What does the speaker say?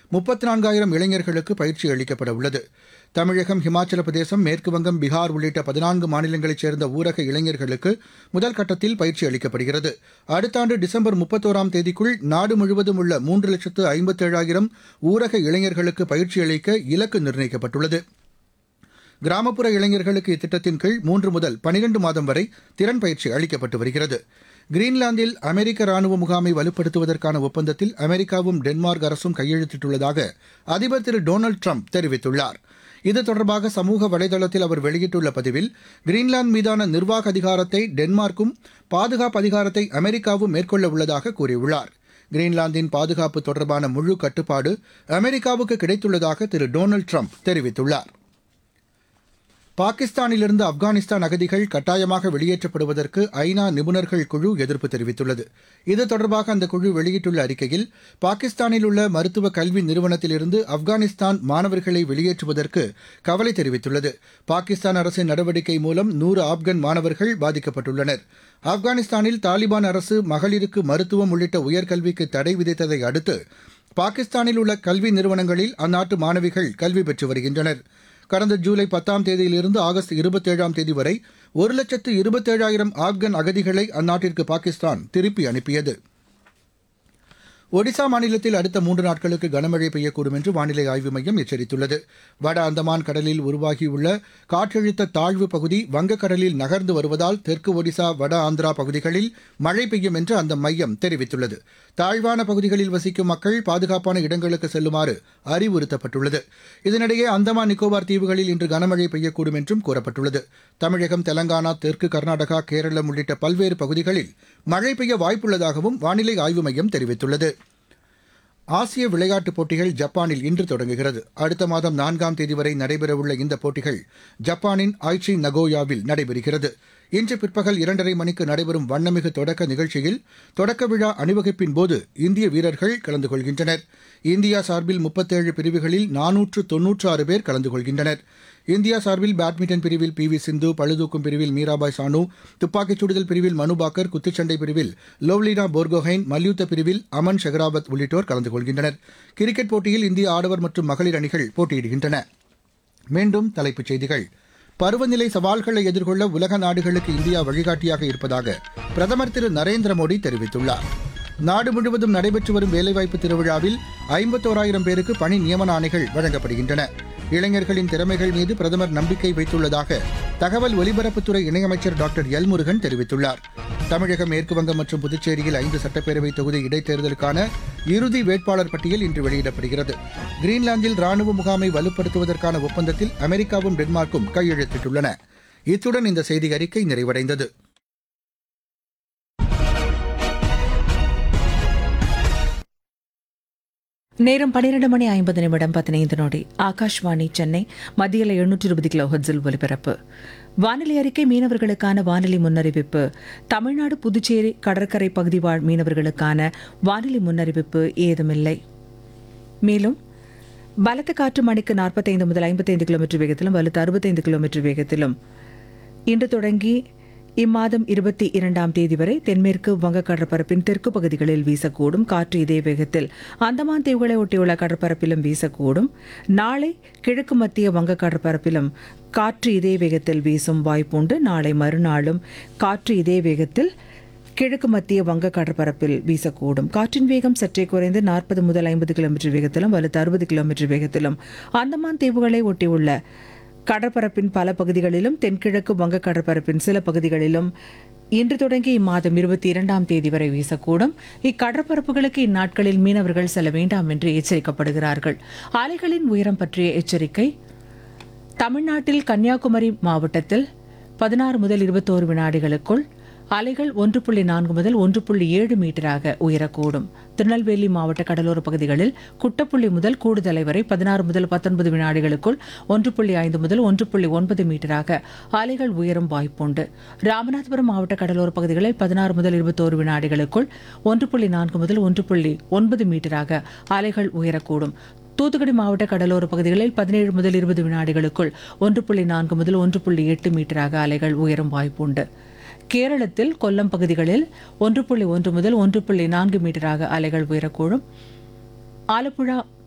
முப்பத்தி நான்காயிரம் இளைஞர்களுக்கு பயிற்சி அளிக்கப்பட உள்ளது தமிழகம் ஹிமாச்சல பிரதேசம் மேற்குவங்கம் பீகார் உள்ளிட்ட பதினான்கு மாநிலங்களைச் சேர்ந்த ஊரக இளைஞர்களுக்கு முதல் கட்டத்தில் பயிற்சி அளிக்கப்படுகிறது அடுத்த ஆண்டு டிசம்பர் முப்பத்தோராம் தேதிக்குள் நாடு முழுவதும் உள்ள மூன்று லட்சத்து ஐம்பத்தேழாயிரம் ஊரக இளைஞர்களுக்கு பயிற்சி அளிக்க இலக்கு நிர்ணயிக்கப்பட்டுள்ளது கிராமப்புற இளைஞர்களுக்கு இத்திட்டத்தின் கீழ் மூன்று முதல் பனிரெண்டு மாதம் வரை திறன் பயிற்சி அளிக்கப்பட்டு வருகிறது கிரீன்லாந்தில் அமெரிக்க ராணுவ முகாமை வலுப்படுத்துவதற்கான ஒப்பந்தத்தில் அமெரிக்காவும் டென்மார்க் அரசும் கையெழுத்திட்டுள்ளதாக அதிபர் திரு டொனால்டு ட்ரம்ப் தெரிவித்துள்ளார் இது தொடர்பாக சமூக வலைதளத்தில் அவர் வெளியிட்டுள்ள பதிவில் கிரீன்லாந்து மீதான நிர்வாக அதிகாரத்தை டென்மார்க்கும் பாதுகாப்பு அதிகாரத்தை அமெரிக்காவும் மேற்கொள்ள உள்ளதாக கூறியுள்ளார் கிரீன்லாந்தின் பாதுகாப்பு தொடர்பான முழு கட்டுப்பாடு அமெரிக்காவுக்கு கிடைத்துள்ளதாக திரு டொனால்டு ட்ரம்ப் தெரிவித்துள்ளார் பாகிஸ்தானிலிருந்து ஆப்கானிஸ்தான் அகதிகள் கட்டாயமாக வெளியேற்றப்படுவதற்கு ஐநா நிபுணர்கள் குழு எதிர்ப்பு தெரிவித்துள்ளது இது தொடர்பாக அந்த குழு வெளியிட்டுள்ள அறிக்கையில் பாகிஸ்தானில் உள்ள மருத்துவ கல்வி நிறுவனத்திலிருந்து ஆப்கானிஸ்தான் மாணவர்களை வெளியேற்றுவதற்கு கவலை தெரிவித்துள்ளது பாகிஸ்தான் அரசின் நடவடிக்கை மூலம் நூறு ஆப்கன் மாணவர்கள் பாதிக்கப்பட்டுள்ளனர் ஆப்கானிஸ்தானில் தாலிபான் அரசு மகளிருக்கு மருத்துவம் உள்ளிட்ட உயர்கல்விக்கு தடை விதித்ததை அடுத்து பாகிஸ்தானில் உள்ள கல்வி நிறுவனங்களில் அந்நாட்டு மாணவிகள் கல்வி பெற்று வருகின்றனர் கடந்த ஜூலை பத்தாம் தேதியிலிருந்து ஆகஸ்ட் இருபத்தேழாம் தேதி வரை ஒரு லட்சத்து இருபத்தேழாயிரம் ஆப்கன் அகதிகளை அந்நாட்டிற்கு பாகிஸ்தான் திருப்பி அனுப்பியது ஒடிசா மாநிலத்தில் அடுத்த மூன்று நாட்களுக்கு கனமழை பெய்யக்கூடும் என்று வானிலை ஆய்வு மையம் எச்சரித்துள்ளது வட அந்தமான் கடலில் உருவாகியுள்ள காற்றழுத்த தாழ்வு பகுதி வங்கக்கடலில் நகர்ந்து வருவதால் தெற்கு ஒடிசா வட ஆந்திரா பகுதிகளில் மழை பெய்யும் என்று அந்த மையம் தெரிவித்துள்ளது தாழ்வான பகுதிகளில் வசிக்கும் மக்கள் பாதுகாப்பான இடங்களுக்கு செல்லுமாறு அறிவுறுத்தப்பட்டுள்ளது இதனிடையே அந்தமான் நிக்கோபார் தீவுகளில் இன்று கனமழை பெய்யக்கூடும் என்றும் கூறப்பட்டுள்ளது தமிழகம் தெலங்கானா தெற்கு கர்நாடகா கேரளம் உள்ளிட்ட பல்வேறு பகுதிகளில் மழை பெய்ய வாய்ப்புள்ளதாகவும் வானிலை ஆய்வு மையம் தெரிவித்துள்ளது ஆசிய விளையாட்டுப் போட்டிகள் ஜப்பானில் இன்று தொடங்குகிறது அடுத்த மாதம் நான்காம் தேதி வரை நடைபெறவுள்ள இந்த போட்டிகள் ஜப்பானின் ஆய்ச்சி நகோயாவில் நடைபெறுகிறது இன்று பிற்பகல் இரண்டரை மணிக்கு நடைபெறும் வண்ணமிகு தொடக்க நிகழ்ச்சியில் தொடக்க விழா அணிவகுப்பின் போது இந்திய வீரர்கள் கலந்து கொள்கின்றனர் இந்தியா சார்பில் முப்பத்தேழு பிரிவுகளில் நானூற்று தொன்னூற்று ஆறு பேர் கலந்து கொள்கின்றனர் இந்தியா சார்பில் பேட்மிண்டன் பிரிவில் பி வி சிந்து பளுதூக்கும் பிரிவில் மீராபாய் சானு துப்பாக்கிச் சுடுதல் பிரிவில் மனு பாக்கர் குத்துச்சண்டை பிரிவில் லோவ்லினா போர்கோஹைன் மல்யுத்த பிரிவில் அமன் ஷெகராவத் உள்ளிட்டோர் கலந்து கொள்கின்றனர் கிரிக்கெட் போட்டியில் இந்திய ஆடவர் மற்றும் மகளிர் அணிகள் போட்டியிடுகின்றன மீண்டும் தலைப்புச் செய்திகள் பருவநிலை சவால்களை எதிர்கொள்ள உலக நாடுகளுக்கு இந்தியா வழிகாட்டியாக இருப்பதாக பிரதமர் திரு நரேந்திர மோடி தெரிவித்துள்ளார் நாடு முழுவதும் நடைபெற்று வரும் வேலைவாய்ப்பு திருவிழாவில் ஐம்பத்தோராயிரம் பேருக்கு பணி நியமன ஆணைகள் வழங்கப்படுகின்றன இளைஞர்களின் திறமைகள் மீது பிரதமர் நம்பிக்கை வைத்துள்ளதாக தகவல் ஒலிபரப்புத்துறை இணையமைச்சர் டாக்டர் எல் முருகன் தெரிவித்துள்ளார் தமிழகம் மேற்குவங்கம் மற்றும் புதுச்சேரியில் ஐந்து சட்டப்பேரவை தொகுதி இடைத்தேர்தலுக்கான இறுதி வேட்பாளர் பட்டியல் இன்று வெளியிடப்படுகிறது கிரீன்லாந்தில் ராணுவ முகாமை வலுப்படுத்துவதற்கான ஒப்பந்தத்தில் அமெரிக்காவும் டென்மார்க்கும் கையெழுத்திட்டுள்ளன இத்துடன் இந்த செய்தி அறிக்கை நிறைவடைந்தது நேரம் பன்னிரண்டு மணி ஐம்பது நிமிடம் பதினைந்து நொடி ஆகாஷ்வாணி சென்னை மத்தியில் எழுநூற்றி இருபது கிலோ ஹெட்ஸில் ஒலிபரப்பு வானிலை அறிக்கை மீனவர்களுக்கான வானிலை முன்னறிவிப்பு தமிழ்நாடு புதுச்சேரி கடற்கரை பகுதி வாழ் மீனவர்களுக்கான வானிலை முன்னறிவிப்பு ஏதுமில்லை மேலும் பலத்த காற்று மணிக்கு நாற்பத்தைந்து முதல் ஐம்பத்தைந்து கிலோமீட்டர் வேகத்திலும் வலுத்து அறுபத்தைந்து கிலோமீட்டர் வேகத்திலும் இன்று தொடங்கி இம்மாதம் இருபத்தி இரண்டாம் தேதி வரை தென்மேற்கு வங்க கடற்பரப்பின் தெற்கு பகுதிகளில் வீசக்கூடும் காற்று இதே வேகத்தில் அந்தமான் தீவுகளை ஒட்டியுள்ள கடற்பரப்பிலும் வீசக்கூடும் நாளை கிழக்கு மத்திய வங்க கடற்பரப்பிலும் காற்று இதே வேகத்தில் வீசும் வாய்ப்புண்டு நாளை மறுநாளும் காற்று இதே வேகத்தில் கிழக்கு மத்திய வங்க கடற்பரப்பில் வீசக்கூடும் காற்றின் வேகம் சற்றே குறைந்து நாற்பது முதல் ஐம்பது கிலோமீட்டர் வேகத்திலும் வலுத்து அறுபது கிலோமீட்டர் வேகத்திலும் அந்தமான் தீவுகளை ஒட்டியுள்ள கடற்பரப்பின் பல பகுதிகளிலும் தென்கிழக்கு வங்க கடற்பரப்பின் சில பகுதிகளிலும் இன்று தொடங்கி இம்மாதம் இருபத்தி இரண்டாம் தேதி வரை வீசக்கூடும் இக்கடற்பரப்புகளுக்கு இந்நாட்களில் மீனவர்கள் செல்ல வேண்டாம் என்று எச்சரிக்கப்படுகிறார்கள் அலைகளின் உயரம் பற்றிய எச்சரிக்கை தமிழ்நாட்டில் கன்னியாகுமரி மாவட்டத்தில் பதினாறு முதல் இருபத்தோரு வினாடிகளுக்குள் அலைகள் ஒன்று புள்ளி நான்கு முதல் ஒன்று புள்ளி ஏழு மீட்டராக உயரக்கூடும் திருநெல்வேலி மாவட்ட கடலோர பகுதிகளில் குட்டப்புள்ளி முதல் கூடுதலை வரை பதினாறு முதல் பத்தொன்பது வினாடிகளுக்குள் ஒன்று புள்ளி ஐந்து முதல் ஒன்று புள்ளி ஒன்பது மீட்டராக அலைகள் உயரும் வாய்ப்புண்டு ராமநாதபுரம் மாவட்ட கடலோர பகுதிகளில் பதினாறு முதல் இருபத்தோரு வினாடிகளுக்குள் ஒன்று புள்ளி நான்கு முதல் ஒன்று புள்ளி ஒன்பது மீட்டராக அலைகள் உயரக்கூடும் தூத்துக்குடி மாவட்ட கடலோர பகுதிகளில் பதினேழு முதல் இருபது வினாடிகளுக்குள் ஒன்று புள்ளி நான்கு முதல் ஒன்று புள்ளி எட்டு மீட்டராக அலைகள் உயரும் வாய்ப்புண்டு கேரளத்தில் கொல்லம் பகுதிகளில் ஒன்று புள்ளி ஒன்று முதல் ஒன்று புள்ளி நான்கு மீட்டராக அலைகள் உயரக்கூடும் ஆலப்புழா